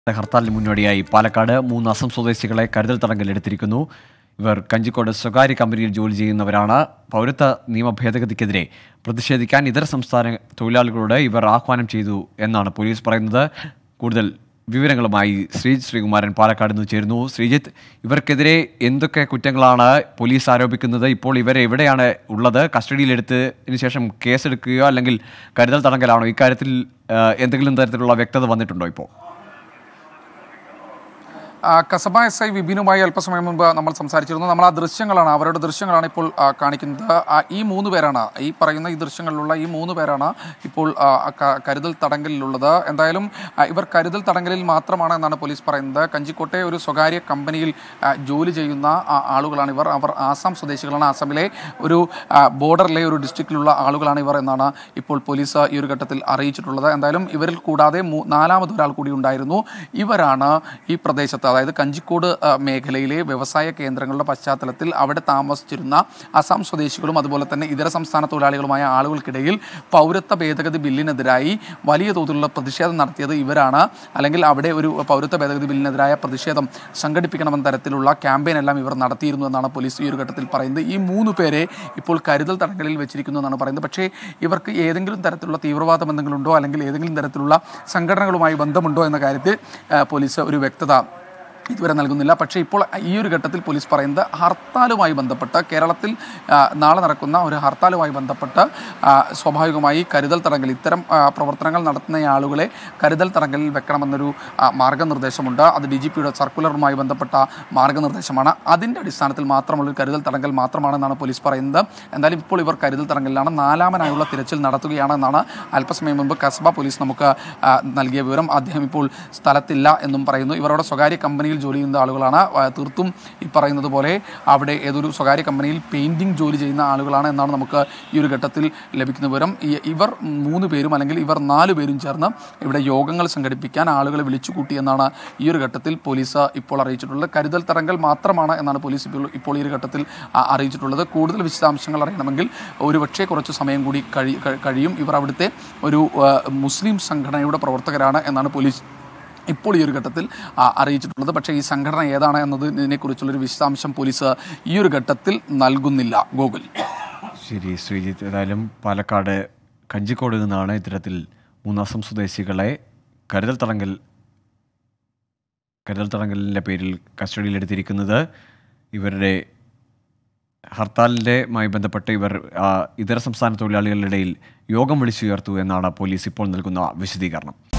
ഹർത്താലിന് മുന്നോടിയായി പാലക്കാട് മൂന്ന് അസം സ്വദേശികളെ കരുതൽ തടങ്കലിലെടുത്തിരിക്കുന്നു ഇവർ കഞ്ചിക്കോട് സ്വകാര്യ കമ്പനിയിൽ ജോലി ചെയ്യുന്നവരാണ് പൗരത്വ നിയമ ഭേദഗതിക്കെതിരെ പ്രതിഷേധിക്കാൻ ഇതര സംസ്ഥാന തൊഴിലാളികളോട് ഇവർ ആഹ്വാനം ചെയ്തു എന്നാണ് പോലീസ് പറയുന്നത് കൂടുതൽ വിവരങ്ങളുമായി ശ്രീജിത്ത് ശ്രീകുമാരൻ പാലക്കാട് നിന്ന് ചേരുന്നു ശ്രീജിത്ത് ഇവർക്കെതിരെ എന്തൊക്കെ കുറ്റങ്ങളാണ് പോലീസ് ആരോപിക്കുന്നത് ഇപ്പോൾ ഇവരെ എവിടെയാണ് ഉള്ളത് കസ്റ്റഡിയിലെടുത്തതിന് ശേഷം കേസെടുക്കുകയോ അല്ലെങ്കിൽ കരുതൽ തടങ്കലാണോ ഇക്കാര്യത്തിൽ ആ, എന്തെങ്കിലും തരത്തിലുള്ള വ്യക്തത വന്നിട്ടുണ്ടോ ഇപ്പോൾ ആ, കസബ എസ് ഐ വിപിനുമായി അല്പസമയം മുമ്പ് നമ്മൾ സംസാരിച്ചിരുന്നു നമ്മൾ ആ ദൃശ്യങ്ങളാണ് അവരുടെ ദൃശ്യങ്ങളാണ് ഇപ്പോൾ ആ, കാണിക്കുന്നത് ആ, ഈ മൂന്ന് പേരാണ് ഈ പറയുന്ന ഈ ദൃശ്യങ്ങളിലുള്ള ഈ മൂന്ന് പേരാണ് ഇപ്പോൾ ആ, ക- കരുതൽ തടങ്കലിലുള്ളത് എന്തായാലും ആ, ഇവർ കരുതൽ തടങ്കലിൽ മാത്രമാണ് എന്നാണ് പോലീസ് പറയുന്നത് കഞ്ചിക്കോട്ടെ ഒരു സ്വകാര്യ കമ്പനിയിൽ ആ, ജോലി ചെയ്യുന്ന ആ, ആളുകളാണ് ഇവർ അവർ ആസാം സ്വദേശികളാണ് ആസാമിലെ ഒരു ആ, ബോർഡറിലെ ഒരു ഡിസ്ട്രിക്റ്റിലുള്ള ആളുകളാണ് ഇവർ എന്നാണ് ഇപ്പോൾ പോലീസ് ഈ ഒരു ഘട്ടത്തിൽ അറിയിച്ചിട്ടുള്ളത് എന്തായാലും ഇവരിൽ കൂടാതെ മൂ- നാലാമത് ഒരാൾ കൂടി ഉണ്ടായിരുന്നു ഇവരാണ് ഈ പ്രദേശത്ത് അതായത് കഞ്ചിക്കോട് ആ, മേഖലയിലെ വ്യവസായ കേന്ദ്രങ്ങളുടെ പശ്ചാത്തലത്തിൽ അവിടെ താമസിച്ചിരുന്ന അസം സ്വദേശികളും അതുപോലെ തന്നെ ഇതര സംസ്ഥാന തൊഴിലാളികളുമായ ആളുകൾക്കിടയിൽ പൗരത്വ ഭേദഗതി ബില്ലിനെതിരായി വലിയ തോതിലുള്ള പ്രതിഷേധം നടത്തിയത് ഇവരാണ് അല്ലെങ്കിൽ അവിടെ ഒരു പൗരത്വ ഭേദഗതി ബില്ലിനെതിരായ പ്രതിഷേധം സംഘടിപ്പിക്കണമെന്ന തരത്തിലുള്ള ക്യാമ്പയിൻ എല്ലാം ഇവർ നടത്തിയിരുന്നു എന്നാണ് പോലീസ് ഈ ഒരു ഘട്ടത്തിൽ പറയുന്നത് ഈ മൂന്ന് പേരെ ഇപ്പോൾ കരുതൽ തടങ്കലിൽ വെച്ചിരിക്കുന്നു എന്നാണ് പറയുന്നത് പക്ഷേ ഇവർക്ക് ഏതെങ്കിലും തരത്തിലുള്ള തീവ്രവാദ ബന്ധങ്ങളുണ്ടോ അല്ലെങ്കിൽ ഏതെങ്കിലും തരത്തിലുള്ള സംഘടനകളുമായി ബന്ധമുണ്ടോ എന്ന കാര്യത്തിൽ ആ, പോലീസ് ഒരു വ്യക്തത ഇതുവരെ നൽകുന്നില്ല പക്ഷേ ഇപ്പോൾ ഈ ഒരു ഘട്ടത്തിൽ പോലീസ് പറയുന്നത് ഹർത്താലുമായി ബന്ധപ്പെട്ട് കേരളത്തിൽ ആ, നാളെ നടക്കുന്ന ഒരു ഹർത്താലുമായി ബന്ധപ്പെട്ട് ആ, സ്വാഭാവികമായി കരുതൽ തടങ്കൽ ഇത്തരം ആ, പ്രവർത്തനങ്ങൾ നടത്തുന്ന ആളുകളെ കരുതൽ തടങ്കലിൽ വെക്കണമെന്നൊരു ആ, മാർഗനിർദ്ദേശമുണ്ട് അത് ഡി ജി പിയുടെ സർക്കുലറുമായി ബന്ധപ്പെട്ട മാർഗനിർദ്ദേശമാണ് അതിൻ്റെ അടിസ്ഥാനത്തിൽ മാത്രമുള്ള ഒരു കരുതൽ തടങ്കൽ മാത്രമാണെന്നാണ് പോലീസ് പറയുന്നത് എന്തായാലും ഇപ്പോൾ ഇവർ കരുതൽ തടങ്കലിലാണ് നാലാമനായുള്ള തിരച്ചിൽ നടത്തുകയാണെന്നാണ് അല്പസമയം മുമ്പ് കസ്ബ പോലീസ് നമുക്ക് ആ, നൽകിയ വിവരം അദ്ദേഹം ഇപ്പോൾ സ്ഥലത്തില്ല എന്നും പറയുന്നു ഇവരുടെ സ്വകാര്യ കമ്പനിയിൽ ജോലി ചെയ്യുന്ന ആളുകളാണ് ആ, തീർത്തും ഈ പറയുന്നത് പോലെ അവിടെ ഏതൊരു സ്വകാര്യ കമ്പനിയിൽ പെയിന്റിംഗ് ജോലി ചെയ്യുന്ന ആളുകളാണ് എന്നാണ് നമുക്ക് ഈ ഒരു ഘട്ടത്തിൽ ലഭിക്കുന്ന വിവരം ഈ- ഇവർ മൂന്ന് പേരും അല്ലെങ്കിൽ ഇവർ നാല് പേരും ചേർന്ന് ഇവിടെ യോഗങ്ങൾ സംഘടിപ്പിക്കാൻ ആളുകളെ വിളിച്ചുകൂട്ടി എന്നാണ് ഈ ഒരു ഘട്ടത്തിൽ പോലീസ് ഇപ്പോൾ അറിയിച്ചിട്ടുള്ളത് കരുതൽ തടങ്കൽ മാത്രമാണ് എന്നാണ് പോലീസ് ഇപ്പോൾ ഇപ്പോൾ ഈ ഒരു ഘട്ടത്തിൽ ആ, അറിയിച്ചിട്ടുള്ളത് കൂടുതൽ വിശദാംശങ്ങൾ അറിയണമെങ്കിൽ ഒരുപക്ഷെ കുറച്ച് സമയം കൂടി കഴി കഴി- കഴിയും ഇവർ അവിടുത്തെ ഒരു ആ, മുസ്ലിം സംഘടനയുടെ പ്രവർത്തകരാണ് എന്നാണ് പോലീസ് ഇപ്പോൾ ഈ ഒരു ഘട്ടത്തിൽ ആ, അറിയിച്ചിട്ടുള്ളത് പക്ഷേ ഈ സംഘടന ഏതാണ് എന്നതിനെ കുറിച്ചുള്ളൊരു വിശദാംശം പോലീസ് ഈ ഒരു ഘട്ടത്തിൽ നൽകുന്നില്ല ഗോകുൽ ശരി ശ്രീജിത്ത് ഏതായാലും പാലക്കാട് കഞ്ചിക്കോട് നിന്നാണ് ഇത്തരത്തിൽ മൂന്നാസം സ്വദേശികളെ കരുതൽ തടങ്കൽ കരുതൽ തടങ്കലിൻ്റെ പേരിൽ കസ്റ്റഡിയിലെടുത്തിരിക്കുന്നത് ഇവരുടെ ഹർത്താലിൻ്റെമായി ബന്ധപ്പെട്ട് ഇവർ ആ, ഇതര സംസ്ഥാന തൊഴിലാളികളുടെ ഇടയിൽ യോഗം വിളിച്ചുയർത്തു എന്നാണ് പോലീസ് ഇപ്പോൾ നൽകുന്ന വിശദീകരണം